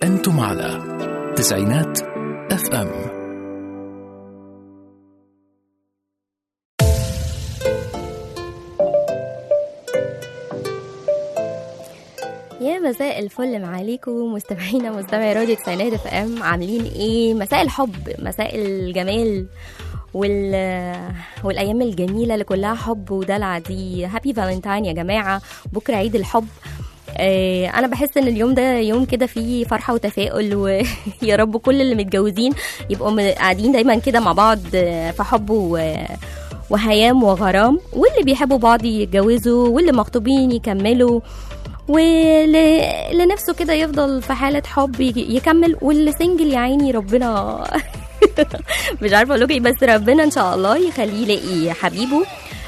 أنتم على تسعينات اف ام يا مساء الفل معاليكم مستمعينا مستمعي راديو تسعينات اف ام عاملين ايه مساء الحب مساء الجمال وال... والايام الجميله اللي كلها حب ودلع دي هابي فالنتاين يا جماعه بكره عيد الحب آه، انا بحس ان اليوم ده يوم كده فيه فرحه وتفاؤل ويا رب كل اللي متجوزين يبقوا م- قاعدين دايما كده مع بعض آه، في حب و... وهيام وغرام واللي بيحبوا بعض يتجوزوا واللي مخطوبين يكملوا واللي نفسه كده يفضل في حالة حب ي- يكمل واللي سنجل يا عيني ربنا مش عارفة اقول لكم ايه بس ربنا ان شاء الله يخليه يلاقي حبيبه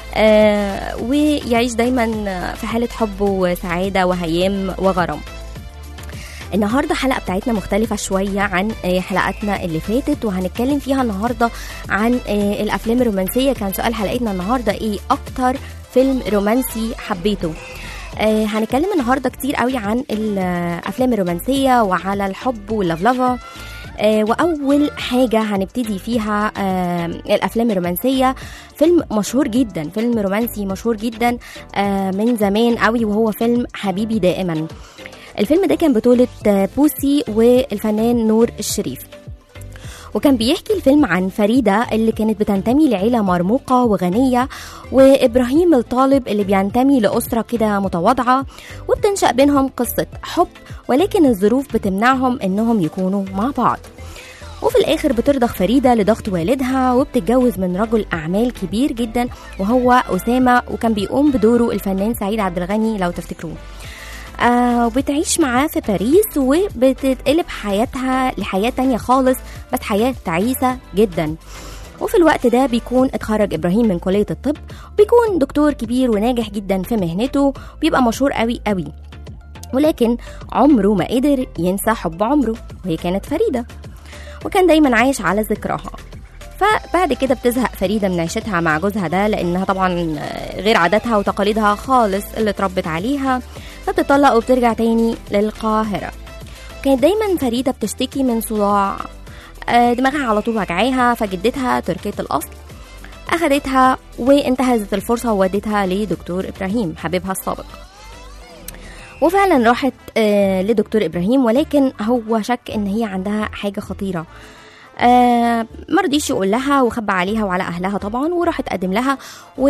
آه ويعيش دايما في حالة حب وسعادة وهيام وغرام النهارده الحلقه بتاعتنا مختلفه شويه عن آه، حلقاتنا اللي فاتت وهنتكلم فيها النهارده عن آه، الافلام الرومانسيه كان سؤال حلقتنا النهارده ايه اكتر فيلم رومانسي حبيته آه، هنتكلم النهارده كتير قوي عن الافلام الرومانسيه وعلى الحب واللفلفه آه، واول حاجه هنبتدي فيها آه، الافلام الرومانسيه فيلم مشهور جدا فيلم رومانسي مشهور جدا آه، من زمان قوي وهو فيلم حبيبي دائما الفيلم ده كان بطولة آه، بوسي والفنان نور الشريف وكان بيحكي الفيلم عن فريدة اللي كانت بتنتمي لعيلة مرموقة وغنية وإبراهيم الطالب اللي بينتمي لأسرة كده متواضعة وبتنشأ بينهم قصة حب ولكن الظروف بتمنعهم إنهم يكونوا مع بعض وفي الآخر بترضخ فريدة لضغط والدها وبتتجوز من رجل أعمال كبير جدا وهو أسامة وكان بيقوم بدوره الفنان سعيد عبد الغني لو تفتكروه آه وبتعيش معاه في باريس وبتتقلب حياتها لحياة تانية خالص بس حياة تعيسة جدا وفي الوقت ده بيكون اتخرج ابراهيم من كليه الطب بيكون دكتور كبير وناجح جدا في مهنته بيبقى مشهور قوي قوي ولكن عمره ما قدر ينسى حب عمره وهي كانت فريده وكان دايما عايش على ذكراها فبعد كده بتزهق فريدة من عيشتها مع جوزها ده لأنها طبعا غير عاداتها وتقاليدها خالص اللي اتربت عليها فبتطلق وبترجع تاني للقاهرة كانت دايما فريدة بتشتكي من صداع آه، دماغها على طول وجعاها فجدتها تركية الأصل أخدتها وانتهزت الفرصة وودتها لدكتور إبراهيم حبيبها السابق وفعلا راحت آه، لدكتور إبراهيم ولكن هو شك إن هي عندها حاجة خطيرة آه مرضيش يقول لها وخبى عليها وعلى اهلها طبعا وراح اتقدم لها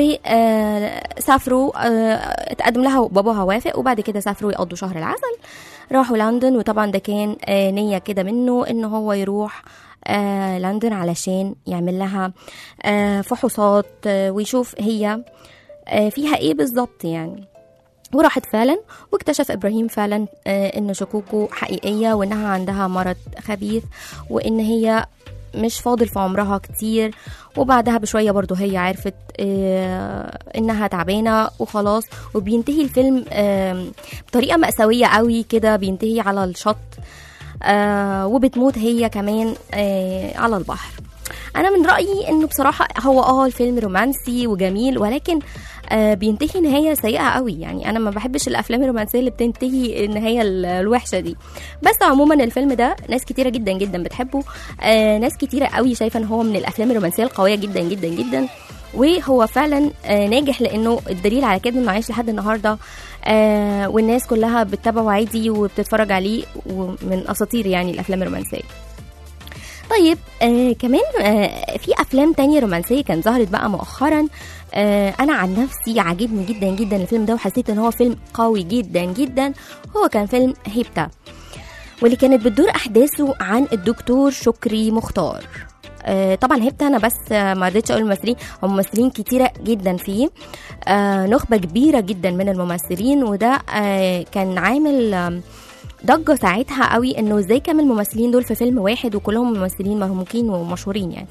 وسافروا آه اتقدم لها وباباها وافق وبعد كده سافروا يقضوا شهر العسل راحوا لندن وطبعا ده كان آه نية كده منه ان هو يروح آه لندن علشان يعمل لها آه فحوصات آه ويشوف هي آه فيها ايه بالظبط يعني وراحت فعلا واكتشف ابراهيم فعلا آه، ان شكوكه حقيقيه وانها عندها مرض خبيث وان هي مش فاضل في عمرها كتير وبعدها بشويه برضو هي عرفت آه، انها تعبانه وخلاص وبينتهي الفيلم آه، بطريقه مأساويه قوي كده بينتهي على الشط آه، وبتموت هي كمان آه، على البحر انا من رايي انه بصراحه هو اه الفيلم رومانسي وجميل ولكن آه بينتهي نهايه سيئه قوي يعني انا ما بحبش الافلام الرومانسيه اللي بتنتهي النهايه ال- الوحشه دي بس عموما الفيلم ده ناس كتيره جدا جدا بتحبه آه ناس كتيره قوي شايفه ان هو من الافلام الرومانسيه القويه جدا جدا جدا وهو فعلا آه ناجح لانه الدليل على كده انه عايش لحد النهارده آه والناس كلها بتتابعه عادي وبتتفرج عليه ومن اساطير يعني الافلام الرومانسيه طيب آه كمان آه في افلام تانية رومانسيه كان ظهرت بقى مؤخرا آه انا عن نفسي عاجبني جدا جدا الفيلم ده وحسيت ان هو فيلم قوي جدا جدا هو كان فيلم هيبتا واللي كانت بتدور احداثه عن الدكتور شكري مختار آه طبعا هيبتا انا بس آه ما رضيتش اقول الممثلين هم ممثلين كتيره جدا فيه آه نخبه كبيره جدا من الممثلين وده آه كان عامل آه ضجه ساعتها قوي انه ازاي كام الممثلين دول في فيلم واحد وكلهم ممثلين مرموقين ومشهورين يعني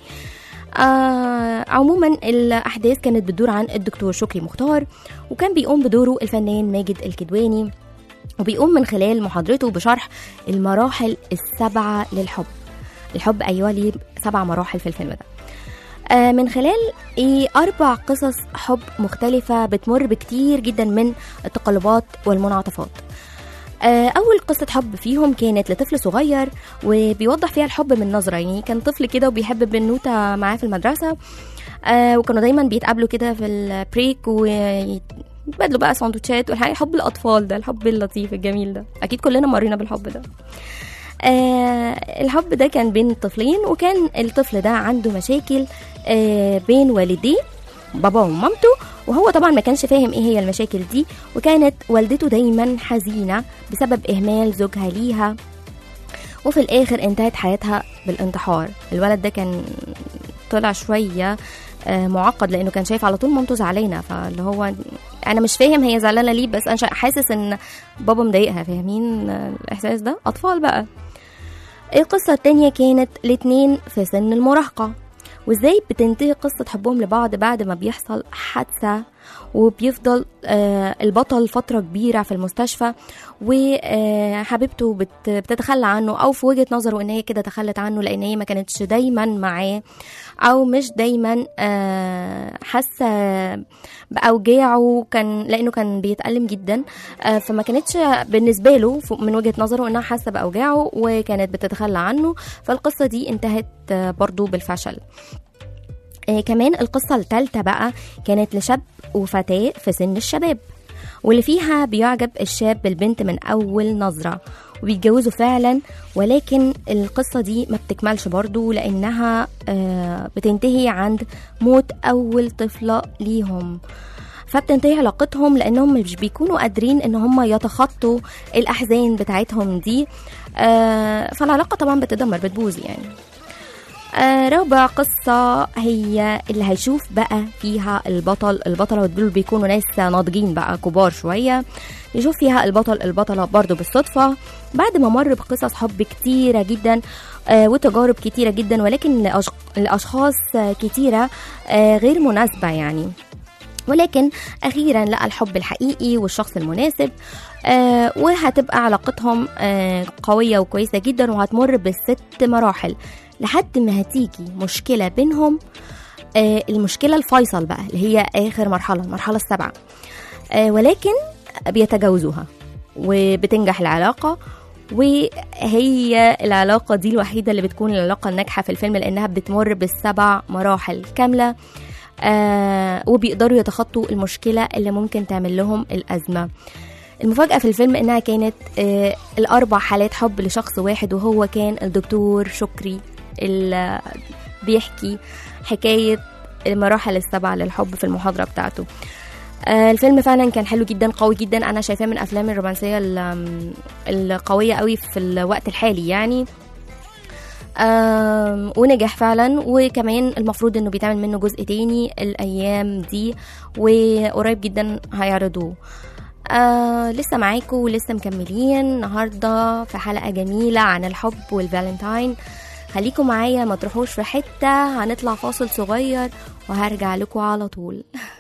آه عموما الاحداث كانت بتدور عن الدكتور شكري مختار وكان بيقوم بدوره الفنان ماجد الكدواني وبيقوم من خلال محاضرته بشرح المراحل السبعه للحب الحب ايوه ليه سبع مراحل في الفيلم ده آه، من خلال إيه أربع قصص حب مختلفة بتمر بكتير جدا من التقلبات والمنعطفات آه، أول قصة حب فيهم كانت لطفل صغير وبيوضح فيها الحب من نظرة يعني كان طفل كده وبيحب بنوتة معاه في المدرسة آه، وكانوا دايما بيتقابلوا كده في البريك ويتبادلوا بقى سندوتشات والحقيقة حب الأطفال ده الحب اللطيف الجميل ده أكيد كلنا مرينا بالحب ده آه الحب ده كان بين الطفلين وكان الطفل ده عنده مشاكل آه بين والديه باباه ومامته وهو طبعا ما كانش فاهم ايه هي المشاكل دي وكانت والدته دايما حزينة بسبب اهمال زوجها ليها وفي الاخر انتهت حياتها بالانتحار الولد ده كان طلع شوية آه، معقد لانه كان شايف على طول مامته زعلانه فاللي هو انا مش فاهم هي زعلانه ليه بس انا شا- حاسس ان بابا مضايقها فاهمين آه، الاحساس ده اطفال بقى القصة التانية كانت الاتنين في سن المراهقة وازاي بتنتهي قصة حبهم لبعض بعد ما بيحصل حادثة وبيفضل آه البطل فترة كبيرة في المستشفى وحبيبته بت بتتخلى عنه أو في وجهة نظره إن هي كده تخلت عنه لأن هي ما كانتش دايما معاه أو مش دايما آه حاسة بأوجاعه كان لأنه كان بيتألم جدا آه فما كانتش بالنسبة له ف- من وجهة نظره إنها حاسة بأوجاعه وكانت بتتخلى عنه فالقصة دي انتهت آه برضو بالفشل آه كمان القصة الثالثة بقى كانت لشاب وفتاة في سن الشباب واللي فيها بيعجب الشاب بالبنت من أول نظرة وبيتجوزوا فعلا ولكن القصة دي ما بتكملش برضو لأنها آه بتنتهي عند موت أول طفلة ليهم فبتنتهي علاقتهم لانهم مش بيكونوا قادرين ان هم يتخطوا الاحزان بتاعتهم دي آه فالعلاقه طبعا بتدمر بتبوظ يعني آه رابع قصة هي اللي هيشوف بقى فيها البطل البطلة ودول بيكونوا ناس ناضجين بقى كبار شوية يشوف فيها البطل البطلة برضو بالصدفة بعد ما مر بقصص حب كتيرة جدا آه وتجارب كتيرة جدا ولكن لأش- لأشخاص آه، كتيرة آه غير مناسبة يعني ولكن أخيرا لقى الحب الحقيقي والشخص المناسب آه وهتبقى علاقتهم آه قوية وكويسة جدا وهتمر بالست مراحل لحد ما هتيجي مشكلة بينهم آه المشكلة الفيصل بقى اللي هي آخر مرحلة المرحلة السابعة آه ولكن بيتجاوزوها وبتنجح العلاقة وهي العلاقة دي الوحيدة اللي بتكون العلاقة الناجحة في الفيلم لأنها بتمر بالسبع مراحل كاملة آه وبيقدروا يتخطوا المشكلة اللي ممكن تعمل لهم الأزمة المفاجأة في الفيلم إنها كانت آه الأربع حالات حب لشخص واحد وهو كان الدكتور شكري اللي بيحكي حكاية المراحل السبعة للحب في المحاضرة بتاعته آه، الفيلم فعلا كان حلو جدا قوي جدا انا شايفاه من افلام الرومانسيه ال- القويه قوي في الوقت الحالي يعني آم، ونجح فعلا وكمان المفروض انه بيتعمل منه جزء تاني الايام دي وقريب جدا هيعرضوه آه لسه معاكم ولسه مكملين النهارده في حلقه جميله عن الحب والفالنتاين خليكم معايا ما تروحوش في حته هنطلع فاصل صغير وهرجع لكم على طول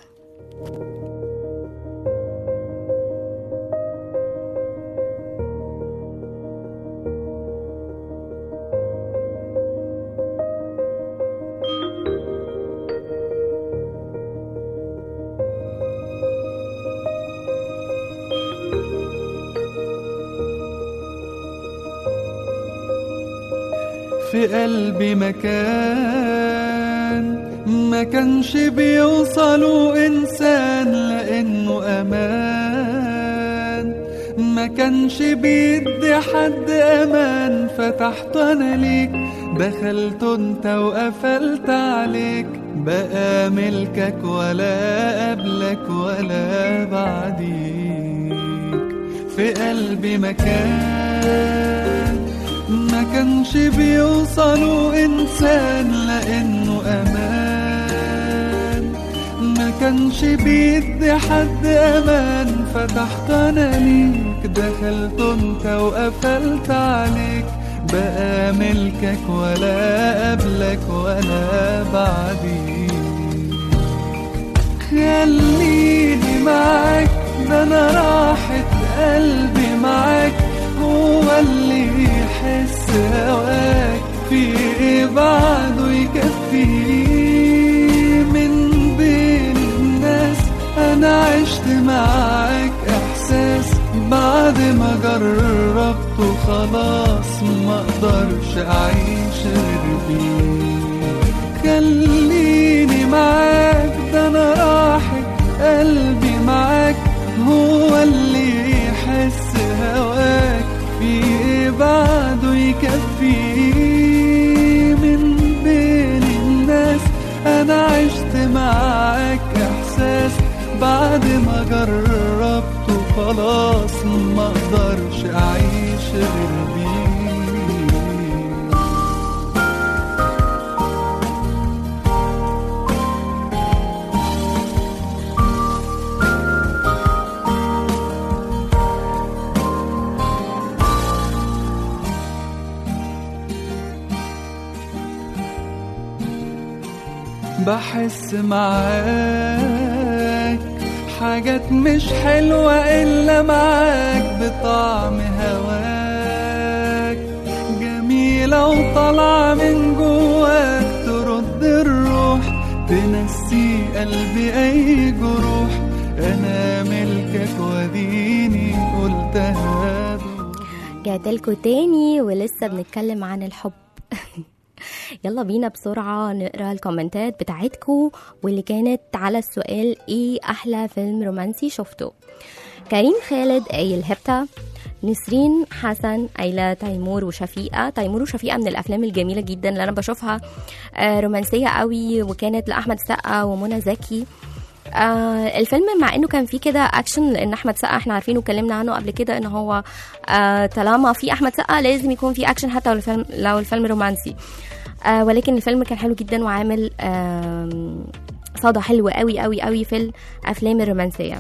في قلبي مكان ما كانش بيوصلوا إنسان لأنه أمان ما كانش بيدي حد أمان فتحت أنا ليك دخلت انت وقفلت عليك بقى ملكك ولا قبلك ولا بعديك في قلبي مكان ما كانش بيوصلوا إنسان لأنه أمان ما كانش بيدي حد أمان فتحت أنا ليك دخلت انت وقفلت عليك بقى ملكك ولا قبلك ولا بعديك خليني معاك ده انا راحة قلبي معاك هو اللي يحس هواك في ايه بعده يكفيه من بين الناس انا عشت معاك احساس بعد بعد ما جربته خلاص ما اقدرش اعيش غير بيه خليني معاك ده انا راحت قلبي معاك هو اللي يحس هواك في ايه بعده يكفيه من بين الناس انا عشت معاك احساس بعد ما جربته خلاص ما اقدرش اعيش غير بيه بحس معاك حاجات مش حلوة إلا معاك بطعم هواك جميلة وطالعة من جواك ترد الروح تنسي قلبي أي جروح أنا ملكك وديني قلتها جاتلكوا تاني ولسه بنتكلم عن الحب يلا بينا بسرعة نقرا الكومنتات بتاعتكم واللي كانت على السؤال ايه أحلى فيلم رومانسي شفته كريم خالد قايل هبتة نسرين حسن قايلة تيمور وشفيقة تيمور وشفيقة من الأفلام الجميلة جدا اللي أنا بشوفها آه، رومانسية قوي وكانت لأحمد السقا ومنى زكي آه الفيلم مع انه كان فيه كده اكشن لان احمد سقا احنا عارفين واتكلمنا عنه قبل كده ان هو آه طالما في احمد سقا لازم يكون في اكشن حتى لو الفيلم لو الفيلم رومانسي آه ولكن الفيلم كان حلو جدا وعامل آم، صدى حلو قوي قوي قوي في الافلام الرومانسيه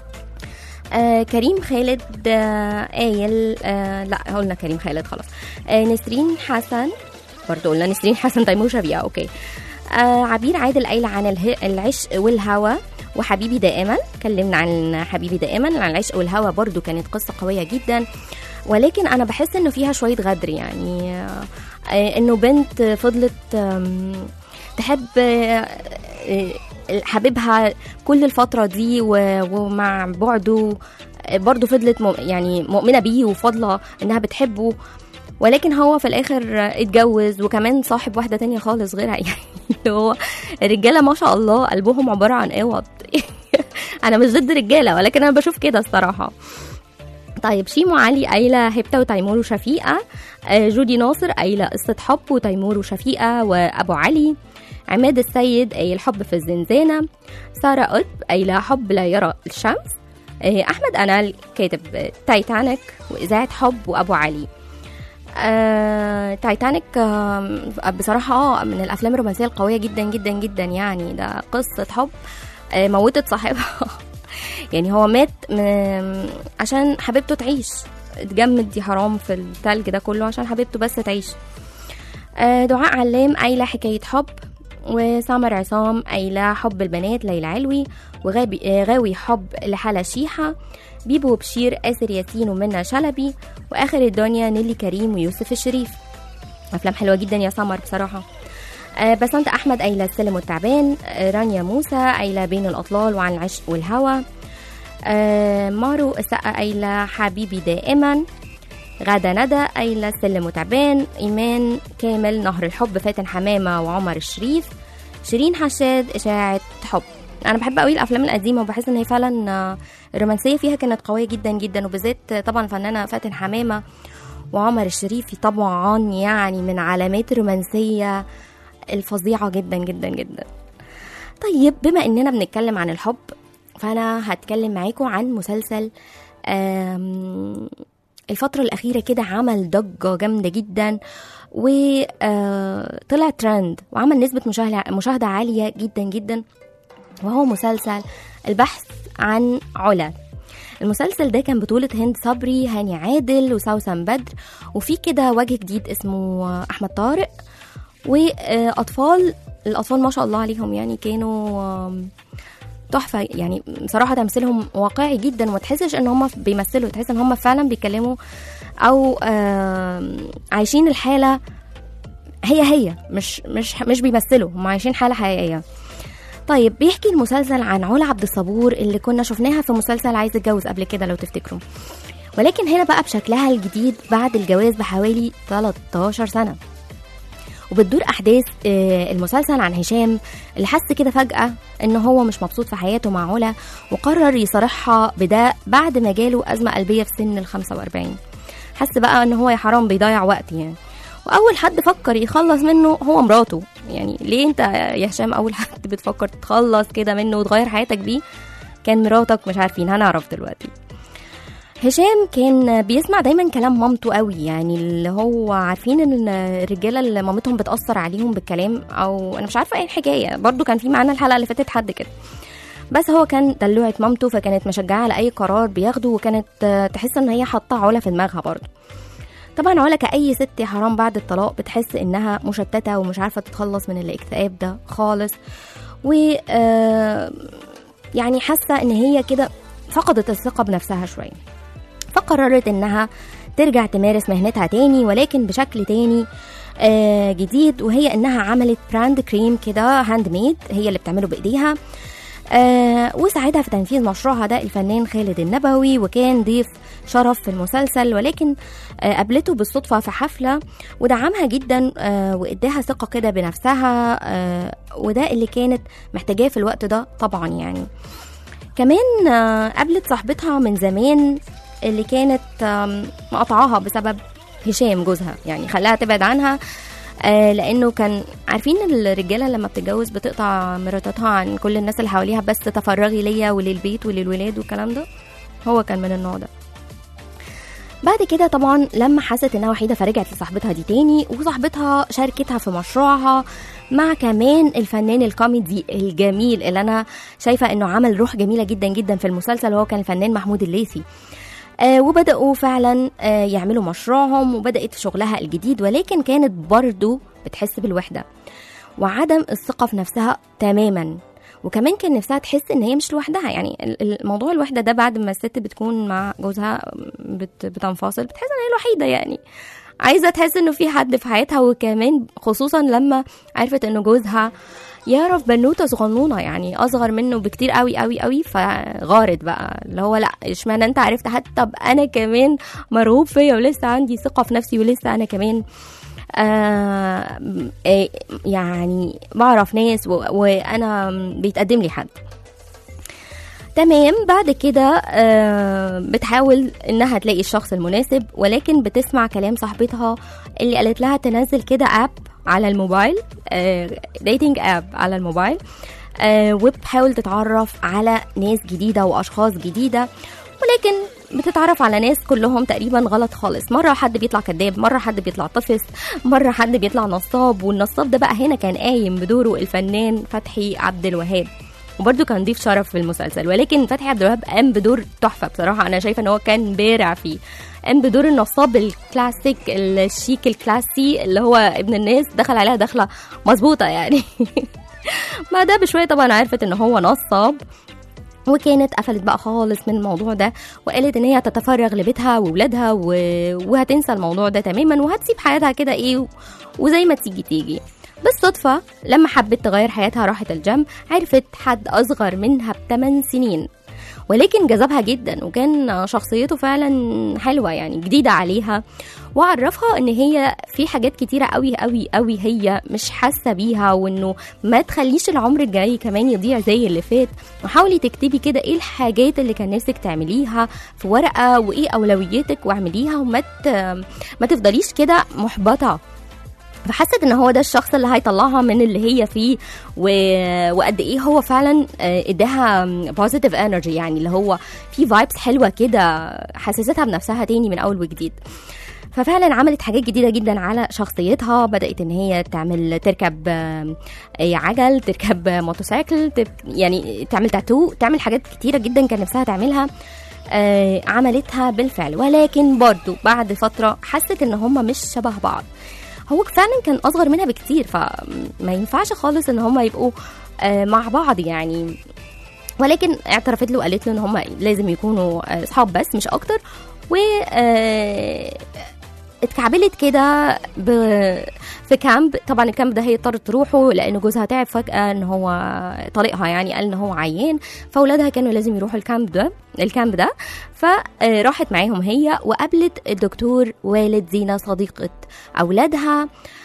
آه كريم خالد آه قايل آه لا قلنا كريم خالد خلاص آه نسرين حسن برضه قلنا نسرين حسن تيمور شبيهة اوكي آه عبير عادل قايلة عن اله- العشق والهوى وحبيبي دائما اتكلمنا عن حبيبي دائما عن العشق والهوى برضو كانت قصة قوية جدا ولكن انا بحس انه فيها شوية غدر يعني آه، آه، انه بنت فضلت آم، تحب آه، آه، حبيبها كل الفترة دي و- ومع بعده آه، برضه فضلت مؤ- يعني مؤمنة بيه وفاضلة انها بتحبه ولكن هو في الاخر اتجوز وكمان صاحب واحده تانية خالص غيرها يعني اللي هو الرجاله ما شاء الله قلبهم عباره عن اوض انا مش ضد الرجاله ولكن انا بشوف كده الصراحه طيب شيمو علي قايله هبته وتيمور وشفيقه آه، جودي ناصر قايله قصه حب وتيمور وشفيقه وابو علي عماد السيد قايل حب في الزنزانه ساره قطب قايله حب لا يرى الشمس آه، احمد انال كاتب آه، تايتانيك واذاعه حب وابو علي آه، تايتانيك آه، بصراحة اه من الأفلام الرومانسية القوية جدا جدا جدا يعني ده قصة حب آه، موتت صاحبها يعني هو مات م- عشان حبيبته تعيش اتجمد دي حرام في التلج ده كله عشان حبيبته بس تعيش آه، دعاء علام قايلة حكاية حب وسامر عصام قايلة حب البنات ليلى علوي وغابي آه، غاوي حب لحالة شيحة بيبو وبشير آسر ياسين ومنى شلبي واخر الدنيا نيلي كريم ويوسف الشريف افلام حلوه جدا يا سمر بصراحه آه بسنت احمد قايله السلم والتعبان آه رانيا موسى قايله بين الاطلال وعن العشق والهوى آه مارو السقا قايله حبيبي دائما غادة ندى قايله السلم وتعبان ايمان كامل نهر الحب فاتن حمامه وعمر الشريف شيرين حشاد اشاعه حب انا بحب قوي الافلام القديمه وبحس ان هي فعلا آه، الرومانسيه فيها كانت قويه جدا جدا وبالذات طبعا فنانه فاتن حمامه وعمر الشريف طبعا يعني من علامات الرومانسيه الفظيعه جدا جدا جدا طيب بما اننا بنتكلم عن الحب فانا هتكلم معاكم عن مسلسل آم، الفترة الأخيرة كده عمل ضجة جامدة جدا وطلع ترند وعمل نسبة مشاهدة مشاهدة عالية جدا جدا وهو مسلسل البحث عن علا المسلسل ده كان بطولة هند صبري هاني عادل وسوسن بدر وفي كده وجه جديد اسمه أحمد طارق وأطفال الأطفال ما شاء الله عليهم يعني كانوا آم، تحفة يعني بصراحة تمثيلهم واقعي جدا وما تحسش ان هم بيمثلوا تحس ان هم فعلا بيتكلموا او آم، عايشين الحالة هي هي مش مش مش بيمثلوا هم عايشين حالة حقيقية طيب بيحكي المسلسل عن علا عبد الصبور اللي كنا شفناها في مسلسل عايز اتجوز قبل كده لو تفتكروا ولكن هنا بقى بشكلها الجديد بعد الجواز بحوالي 13 سنة وبتدور أحداث آه، المسلسل عن هشام اللي حس كده فجأة إن هو مش مبسوط في حياته مع علا وقرر يصارحها بده بعد ما جاله أزمة قلبية في سن ال 45 حس بقى إن هو يا حرام بيضيع وقت يعني واول حد فكر يخلص منه هو مراته يعني ليه انت يا هشام اول حد بتفكر تتخلص كده منه وتغير حياتك بيه كان مراتك مش عارفين هنعرف دلوقتي هشام كان بيسمع دايما كلام مامته قوي يعني اللي هو عارفين ان الرجاله اللي مامتهم بتاثر عليهم بالكلام او انا مش عارفه ايه الحكايه برضو كان في معانا الحلقه اللي فاتت حد كده بس هو كان دلوعة مامته فكانت مشجعة على أي قرار بياخده وكانت آه، تحس إن هي حاطة علا في دماغها برضه طبعا علا كأي ست يا حرام بعد الطلاق بتحس إنها مشتتة ومش عارفة تتخلص من الاكتئاب ده خالص و آه، يعني حاسة إن هي كده فقدت الثقة بنفسها شوية فقررت إنها ترجع تمارس مهنتها تاني ولكن بشكل تاني آه، جديد وهي إنها عملت براند كريم كده هاند ميد هي اللي بتعمله بإيديها آه وساعدها في تنفيذ مشروعها ده الفنان خالد النبوي وكان ضيف شرف في المسلسل ولكن آه قابلته بالصدفة في حفلة ودعمها جدا آه واداها ثقة كده بنفسها آه وده اللي كانت محتاجاه في الوقت ده طبعا يعني كمان آه قابلت صاحبتها من زمان اللي كانت آم، مقطعاها بسبب هشام جوزها يعني خلاها تبعد عنها آه لانه كان عارفين الرجاله لما بتتجوز بتقطع مراتاتها عن كل الناس اللي حواليها بس تفرغي ليا وللبيت وللولاد والكلام ده هو كان من النوع ده بعد كده طبعا لما حست انها وحيده فرجعت لصاحبتها دي تاني وصاحبتها شاركتها في مشروعها مع كمان الفنان الكوميدي الجميل اللي انا شايفه انه عمل روح جميله جدا جدا في المسلسل وهو كان الفنان محمود الليثي آه وبدأوا فعلا آه يعملوا مشروعهم وبدأت شغلها الجديد ولكن كانت برضو بتحس بالوحدة وعدم الثقة في نفسها تماما وكمان كان نفسها تحس ان هي مش لوحدها يعني ال- الموضوع الوحدة ده بعد ما الست بتكون مع جوزها بت بتنفصل بتحس ان هي الوحيدة يعني عايزة تحس انه في حد في حياتها وكمان خصوصا لما عرفت انه جوزها يعرف بنوته صغنونه يعني اصغر منه بكتير قوي قوي قوي فغارت بقى اللي هو لا اشمعنى انت عرفت حتى طب انا كمان مرغوب فيا ولسه عندي ثقه في نفسي ولسه انا كمان آه آه، يعني بعرف ناس و- وانا بيتقدم لي حد تمام بعد كده آه بتحاول انها تلاقي الشخص المناسب ولكن بتسمع كلام صاحبتها اللي قالت لها تنزل كده اب على الموبايل ديتنج اب على الموبايل آه وبتحاول تتعرف على ناس جديدة وأشخاص جديدة ولكن بتتعرف على ناس كلهم تقريبا غلط خالص مرة حد بيطلع كذاب مرة حد بيطلع طفس مرة حد بيطلع نصاب والنصاب ده بقى هنا كان قايم بدوره الفنان فتحي عبد الوهاب وبرده كان ضيف شرف في المسلسل ولكن فتحي عبد الوهاب قام بدور تحفه بصراحه انا شايفه ان هو كان بارع فيه قام بدور النصاب الكلاسيك الشيك الكلاسي اللي هو ابن الناس دخل عليها دخله مظبوطه يعني بعدها بشويه طبعا عرفت ان هو نصاب وكانت قفلت بقى خالص من الموضوع ده وقالت ان هي تتفرغ لبيتها وولادها و... وهتنسى الموضوع ده تماما وهتسيب حياتها كده ايه و... وزي ما تيجي تيجي بالصدفة لما حبت تغير حياتها راحت الجيم عرفت حد أصغر منها بثمان سنين ولكن جذبها جدا وكان شخصيته فعلا حلوة يعني جديدة عليها وعرفها ان هي في حاجات كتيرة قوي قوي قوي هي مش حاسة بيها وانه ما تخليش العمر الجاي كمان يضيع زي اللي فات وحاولي تكتبي كده ايه الحاجات اللي كان نفسك تعمليها في ورقة وايه اولوياتك واعمليها وما ت... ما تفضليش كده محبطة فحست ان هو ده الشخص اللي هيطلعها من اللي هي فيه و... وقد ايه هو فعلا آه، اداها بوزيتيف انرجي يعني اللي هو في فايبس حلوه كده حسستها بنفسها تاني من اول وجديد ففعلا عملت حاجات جديده جدا على شخصيتها بدات ان هي تعمل تركب آه، آه، عجل تركب موتوسيكل تر- يعني تعمل تاتو تعمل حاجات كتيره جدا كان نفسها تعملها آه، عملتها بالفعل ولكن برضو بعد فتره حست ان هما مش شبه بعض هو فعلا كان اصغر منها بكتير فما ينفعش خالص ان هما يبقوا آه، مع بعض يعني ولكن اعترفت له وقالت له ان هما لازم يكونوا آه، اصحاب بس مش اكتر و آه، اتكعبلت كده ب... في كامب طبعا الكامب ده هي اضطرت تروحه لان جوزها تعب فجاه ان هو طليقها يعني قال ان هو عيان فاولادها كانوا لازم يروحوا الكامب ده الكامب ده فراحت معاهم هي وقابلت الدكتور والد زينه صديقه اولادها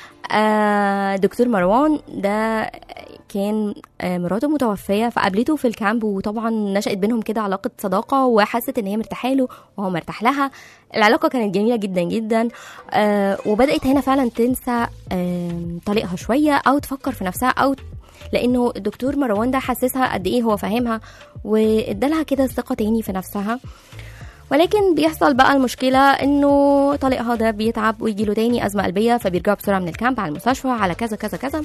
آه، دكتور مروان ده كان آه، مراته متوفية فقابلته في الكامب وطبعا نشأت بينهم كده علاقة صداقة وحست ان هي مرتاحة له وهو مرتاح لها العلاقة كانت جميلة جدا جدا آه، وبدأت هنا فعلا تنسى آه، طليقها شوية او تفكر في نفسها او لانه الدكتور مروان ده حسسها قد ايه هو فاهمها وادالها كده ثقة تاني في نفسها ولكن بيحصل بقى المشكلة انه طليقها ده بيتعب ويجيله تاني ازمة قلبية فبيرجعوا بسرعة من الكامب على المستشفى على كذا كذا كذا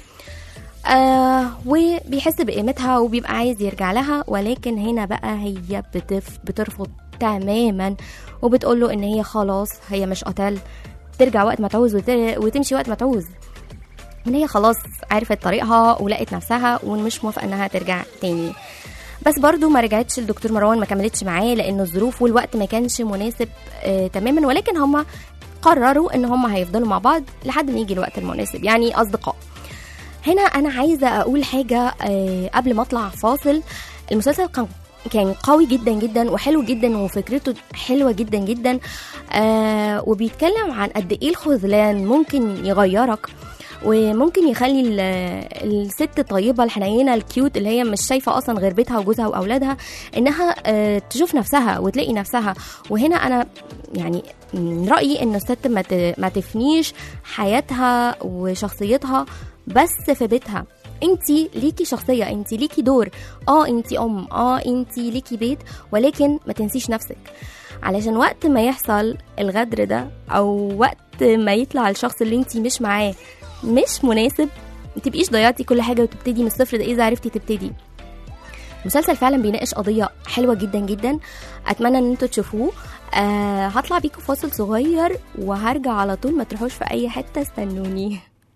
آه وبيحس بقيمتها وبيبقى عايز يرجع لها ولكن هنا بقى هي بتف بترفض تماما وبتقول له ان هي خلاص هي مش قتل ترجع وقت ما تعوز وت- وتمشي وقت ما تعوز ان هي خلاص عرفت طريقها ولقت نفسها ومش موافقه انها ترجع تاني بس برضو ما رجعتش الدكتور مروان ما كملتش معاه لان الظروف والوقت ما كانش مناسب آه تماما ولكن هم قرروا ان هم هيفضلوا مع بعض لحد ما يجي الوقت المناسب يعني اصدقاء هنا انا عايزه اقول حاجه آه قبل ما اطلع فاصل المسلسل كان كان قوي جدا جدا وحلو جدا وفكرته حلوه جدا جدا آه وبيتكلم عن قد ايه الخذلان ممكن يغيرك وممكن يخلي ال- الست الطيبه الحنينه الكيوت اللي هي مش شايفه اصلا غير بيتها وجوزها واولادها انها آه، تشوف نفسها وتلاقي نفسها وهنا انا يعني من رايي ان الست ما ت- ما تفنيش حياتها وشخصيتها بس في بيتها انت ليكي شخصيه انت ليكي دور اه انت ام اه انت ليكي بيت ولكن ما تنسيش نفسك علشان وقت ما يحصل الغدر ده او وقت ما يطلع الشخص اللي انت مش معاه مش مناسب ما تبقيش ضيعتي كل حاجه وتبتدي من الصفر ده اذا عرفتي تبتدي المسلسل فعلا بيناقش قضيه حلوه جدا جدا اتمنى ان انتوا تشوفوه آه هطلع بيكم فاصل صغير وهرجع على طول ما تروحوش في اي حته استنوني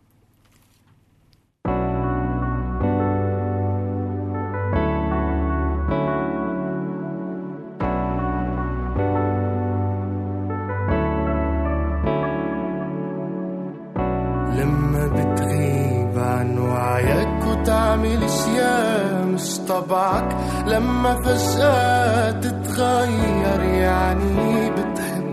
لما بتغيب عن وعيك وتعمل اشياء مش طبعك لما فجأة تتغير يعني بتحب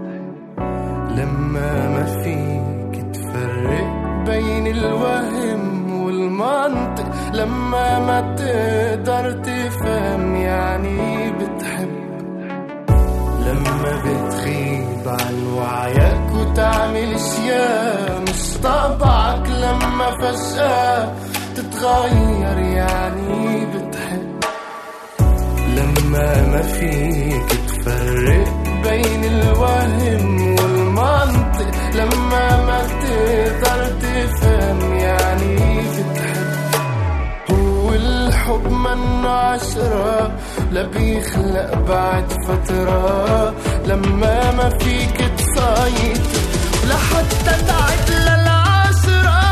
لما ما فيك تفرق بين الوهم والمنطق لما ما تقدر تفهم يعني بتحب لما بتغيب عن وعيك وتعمل اشياء مش طبعك لما فجأة تتغير يعني بتحب لما ما فيك تفرق بين الوهم والمنطق لما ما تقدر تفهم يعني بتحب هو الحب منه عشرة لا بيخلق بعد فترة لما ما فيك تسيطر لحتى تعد للعشرة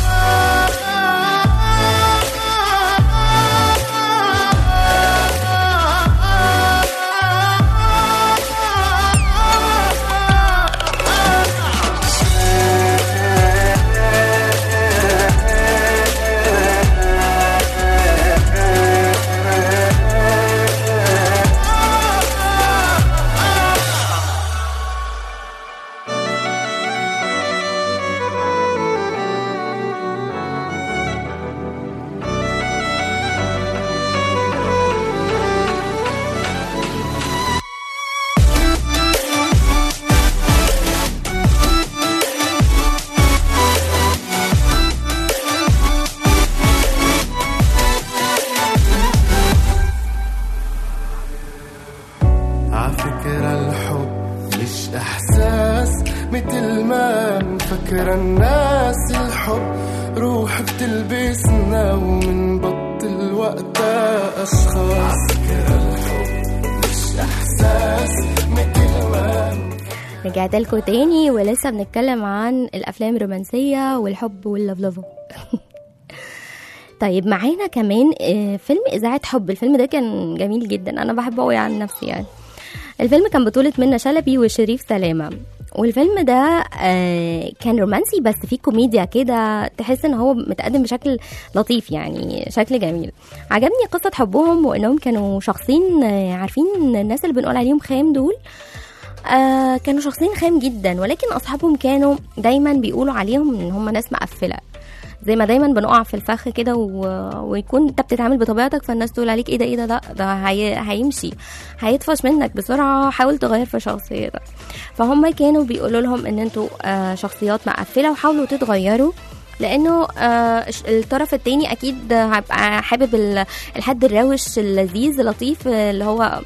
عفكرة الحب مش إحساس متل ما مفكر الناس الحب روح بتلبسنا ومنبطل وقتها أشخاص عفكرة الحب مش إحساس متل ما رجعت لكم تاني ولسه بنتكلم عن الافلام الرومانسيه والحب واللفلفه طيب معانا كمان آه، فيلم اذاعه حب الفيلم ده كان جميل جدا انا بحبه قوي عن نفسي يعني الفيلم كان بطولة منى شلبي وشريف سلامة والفيلم ده آه، كان رومانسي بس فيه كوميديا كده تحس ان هو متقدم بشكل لطيف يعني شكل جميل عجبني قصة حبهم وانهم كانوا شخصين آه، عارفين الناس اللي بنقول عليهم خام دول آه كانوا شخصين خام جدا ولكن اصحابهم كانوا دايما بيقولوا عليهم ان هم ناس مقفله زي ما دايما بنقع في الفخ كده و... ويكون انت بتتعامل بطبيعتك فالناس تقول عليك ايه ده ايه ده لا ده هي... هيمشي هيطفش منك بسرعه حاول تغير في شخصيتك فهم كانوا بيقولوا لهم ان انتوا آه شخصيات مقفله وحاولوا تتغيروا لانه آه ش- الطرف التاني اكيد هيبقى حابب ال- الحد الروش اللذيذ اللطيف آه، اللي هو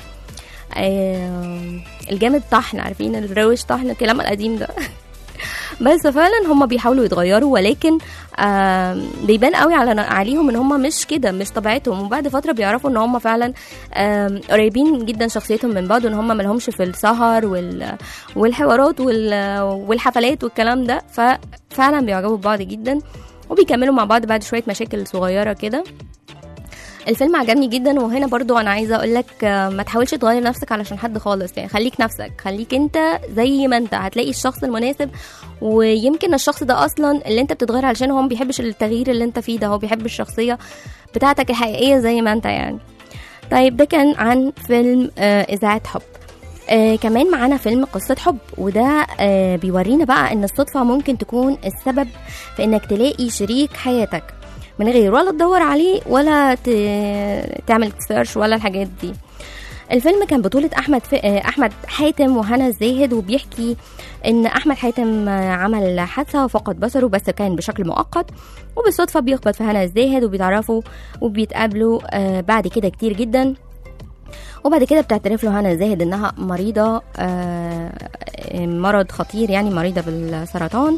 آه الجامد طحن عارفين الروش طحن الكلام القديم ده بس فعلا هم بيحاولوا يتغيروا ولكن آم، بيبان قوي على عليهم ان هم مش كده مش طبيعتهم وبعد فتره بيعرفوا ان هم فعلا آم، قريبين جدا شخصيتهم من بعض وان هم ملهمش في السهر وال والحوارات وال والحفلات والكلام ده ففعلا بيعجبوا ببعض جدا وبيكملوا مع بعض بعد شويه مشاكل صغيره كده الفيلم عجبني جدا وهنا برضو انا عايزه اقول لك ما تحاولش تغير نفسك علشان حد خالص يعني خليك نفسك خليك انت زي ما انت هتلاقي الشخص المناسب ويمكن الشخص ده اصلا اللي انت بتتغير علشان هو ما بيحبش التغيير اللي انت فيه ده هو بيحب الشخصيه بتاعتك الحقيقيه زي ما انت يعني طيب ده كان عن فيلم آه، اذاعه حب آه كمان معانا فيلم قصة حب وده آه بيورينا بقى ان الصدفة ممكن تكون السبب في انك تلاقي شريك حياتك من غير ولا تدور عليه ولا ت... تعمل سيرش ولا الحاجات دي الفيلم كان بطولة أحمد ف... آه، أحمد حاتم وهنا الزاهد وبيحكي إن أحمد حاتم آه، عمل حادثة وفقد بصره بس كان بشكل مؤقت وبالصدفة بيخبط في هنا الزاهد وبيتعرفوا وبيتقابلوا آه، بعد كده كتير جدا وبعد كده بتعترف له هنا زاهد انها مريضه آه، مرض خطير يعني مريضه بالسرطان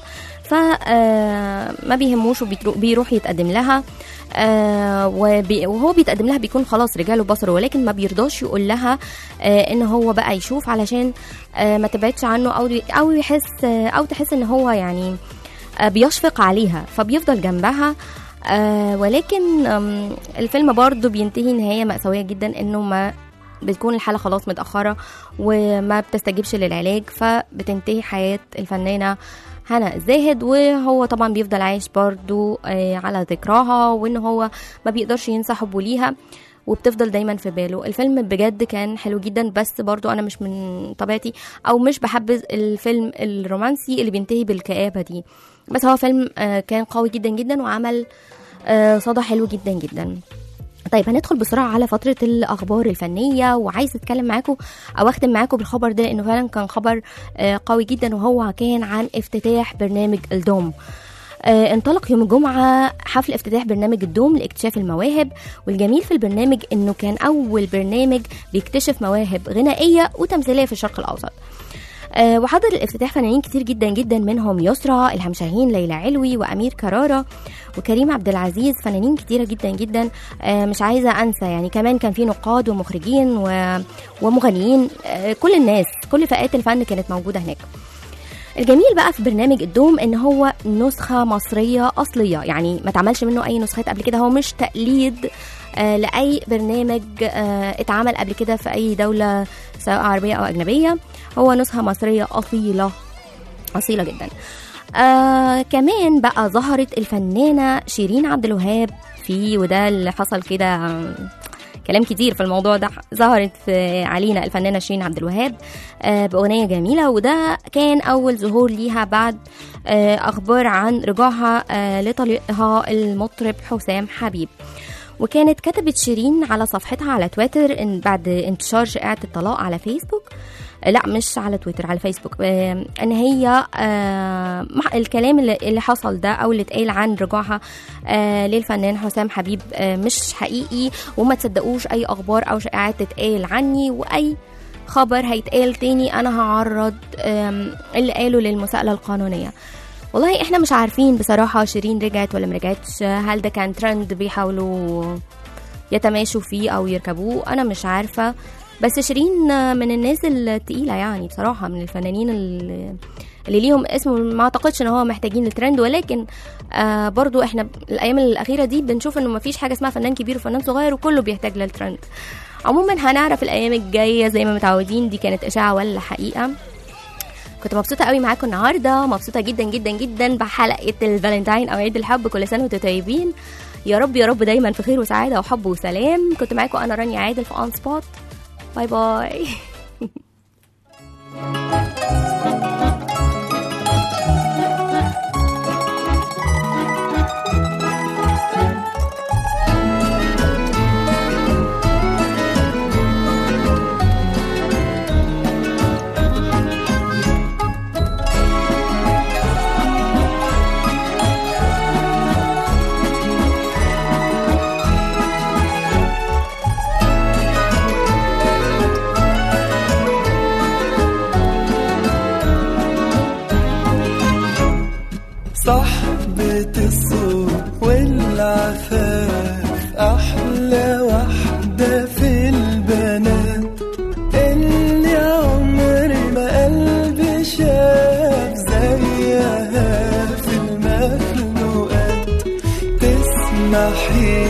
فما بيهموش وبيروح يتقدم لها آه، وبي- وهو بيتقدم لها بيكون خلاص رجاله بصره ولكن ما بيرضاش يقول لها آه، ان هو بقى يشوف علشان آه، ما تبعدش عنه او او يحس آه، او تحس ان هو يعني آه، بيشفق عليها فبيفضل جنبها آه ولكن آم، الفيلم برضه بينتهي نهاية مأساوية جدا انه ما بتكون الحالة خلاص متأخرة وما بتستجيبش للعلاج فبتنتهي حياة الفنانة هنا زاهد وهو طبعا بيفضل عايش برضو آه، على ذكراها وان هو ما بيقدرش ينسى حبه ليها وبتفضل دايما في باله الفيلم بجد كان حلو جدا بس برضو انا مش من طبيعتي او مش بحبذ الفيلم الرومانسي اللي بينتهي بالكآبة دي بس هو فيلم آه، كان قوي جدا جدا وعمل آه، صدى حلو جدا جدا طيب هندخل بسرعة على فترة الأخبار الفنية وعايز أتكلم معاكم أو أختم معاكم بالخبر ده لأنه فعلا كان خبر آه، قوي جدا وهو كان عن افتتاح برنامج الدوم آه، انطلق يوم الجمعة حفل افتتاح برنامج الدوم لاكتشاف المواهب والجميل في البرنامج انه كان اول برنامج بيكتشف مواهب غنائية وتمثيلية في الشرق الاوسط آه، وحضر الافتتاح فنانين كتير جدا جدا منهم يسرى الهام شاهين ليلى علوي وامير كرارة وكريم عبد العزيز فنانين كتيره جدا جدا آه، مش عايزه انسى يعني كمان كان في نقاد ومخرجين و- ومغنيين آه، كل الناس كل فئات الفن كانت موجوده هناك الجميل بقى في برنامج الدوم ان هو نسخه مصريه اصليه يعني ما اتعملش منه اي نسخات قبل كده هو مش تقليد آه لاي برنامج آه اتعمل قبل كده في اي دوله سواء عربيه او اجنبيه هو نسخه مصريه اصيله اصيله جدا آه كمان بقى ظهرت الفنانه شيرين عبد الوهاب في وده اللي حصل كده آه، كلام كتير في الموضوع ده ظهرت في علينا الفنانه شيرين عبد الوهاب آه، باغنيه جميله وده كان اول ظهور ليها بعد آه، اخبار عن رجوعها آه، لطليقها المطرب حسام حبيب وكانت كتبت شيرين على صفحتها على تويتر ان بعد انتشار شائعه الطلاق على فيسبوك لا مش على تويتر على فيسبوك آه، ان هي آه، مع الكلام اللي اللي حصل ده او اللي اتقال عن رجوعها آه، للفنان حسام حبيب آه، مش حقيقي وما تصدقوش اي اخبار او شائعات تتقال عني واي خبر هيتقال تاني انا هعرض آم، اللي قاله للمساءله القانونيه والله احنا مش عارفين بصراحه شيرين رجعت ولا مرجعتش هل ده كان ترند بيحاولوا يتماشوا فيه او يركبوه انا مش عارفه بس شيرين من الناس التقيله يعني بصراحه من الفنانين اللي اللي ليهم اسم ما اعتقدش ان هو محتاجين الترند ولكن آه برضو احنا الايام الاخيره دي بنشوف انه ما فيش حاجه اسمها فنان كبير وفنان صغير وكله بيحتاج للترند عموما هنعرف الايام الجايه زي ما متعودين دي كانت اشاعه ولا حقيقه كنت مبسوطه قوي معاكم النهارده مبسوطه جدا جدا جدا بحلقه الفالنتاين او عيد الحب كل سنه وانتم طيبين يا رب يا رب دايما في خير وسعاده وحب وسلام كنت معاكم انا رانيا عادل في اون سبوت باي باي صحبة الصوت والعفاف أحلى واحدة في البنات اللي عمري ما قلبي شاف زيها في المخلوقات تسمحي